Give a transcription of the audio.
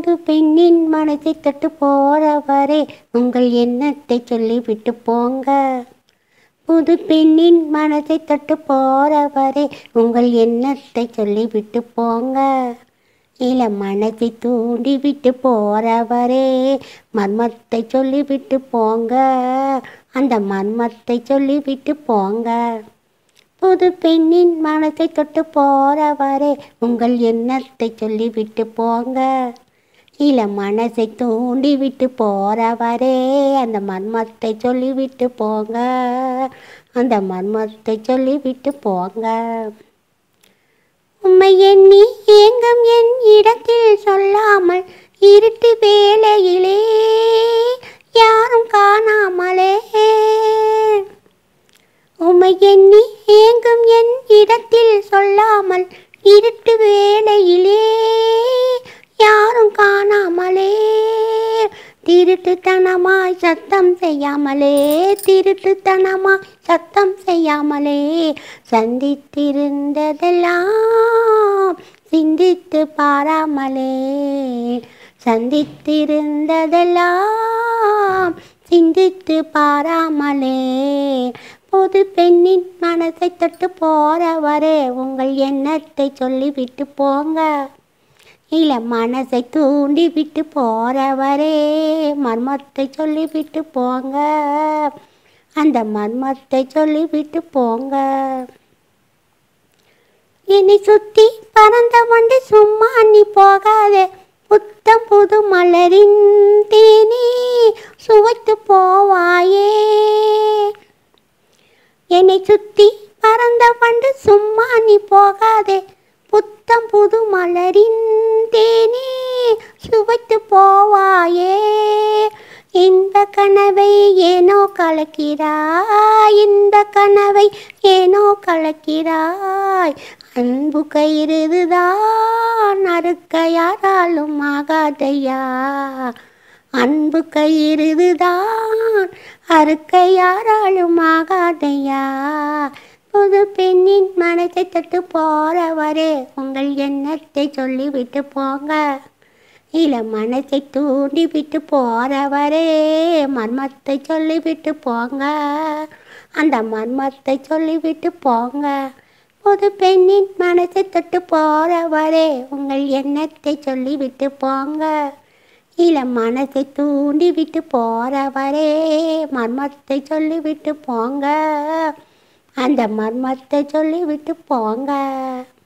புது பெண்ணின் மனதை தொட்டு போறவரே உங்கள் எண்ணத்தை சொல்லிவிட்டு போங்க புது பெண்ணின் மனதை தொட்டு போறவரே உங்கள் எண்ணத்தை சொல்லிவிட்டு போங்க இள மனதை தூண்டி விட்டு போறவரே மர்மத்தை சொல்லிவிட்டு போங்க அந்த மர்மத்தை சொல்லிவிட்டு போங்க புது பெண்ணின் மனதை தொட்டு போறவரே உங்கள் எண்ணத்தை சொல்லிவிட்டு போங்க இள மனசை தூண்டி விட்டு போறவரே அந்த மர்மத்தை சொல்லிவிட்டு போங்க அந்த மர்மத்தை சொல்லிவிட்டு போங்க உம்மை எண்ணி ஏங்கும் என் இடத்தில் சொல்லாமல் இருட்டு வேளையிலே யாரும் காணாமலே உம்மை எண்ணி ஏங்கும் என் இடத்தில் சொல்லாமல் இருட்டு வேளையிலே யாரும் காணாமலே திருட்டுத்தனமாய் சத்தம் செய்யாமலே திருட்டுத்தனமாய் சத்தம் செய்யாமலே சந்தித்திருந்ததெல்லாம் சிந்தித்து பாராமலே சந்தித்திருந்ததெல்லாம் சிந்தித்து பாராமலே புது பெண்ணின் மனசை தொட்டு போறவரே உங்கள் எண்ணத்தை சொல்லிவிட்டு போங்க இள மனசை தூண்டி விட்டு போறவரே மர்மத்தை சொல்லிவிட்டு போங்க அந்த மர்மத்தை சொல்லிவிட்டு போங்க என்னை சுத்தி பறந்த வண்டு சும்மா நீ போகாதே புத்தம் புது மலரின் தேனி சுவைத்து போவாயே என்னை சுத்தி பறந்த வண்டு சும்மா நீ போகாதே புத்தம் புது மலரின் தேனி சுவைத்து போவாயே இந்த கனவை ஏனோ கலக்கிறாய் இந்த கனவை ஏனோ கலக்கிறாய் அன்பு கயிறுதுதான் அறுக்க யாராலும் ஆகாதையா அன்பு கயிறுதுதான் அறுக்க யாராலும் ஆகாதையா புது பெண்ணின் மனத்தை தொட்டு போறவரே உங்கள் எண்ணத்தை சொல்லிவிட்டு போங்க இள மனத்தை தூண்டி விட்டு போறவரே மர்மத்தை சொல்லிவிட்டு போங்க அந்த மர்மத்தை சொல்லிவிட்டு போங்க புது பெண்ணின் மனத்தை தொட்டு போறவரே உங்கள் எண்ணத்தை சொல்லிவிட்டு போங்க இள மனத்தை தூண்டி விட்டு போறவரே மர்மத்தை சொல்லிவிட்டு போங்க அந்த மர்மத்தை சொல்லிவிட்டு போங்க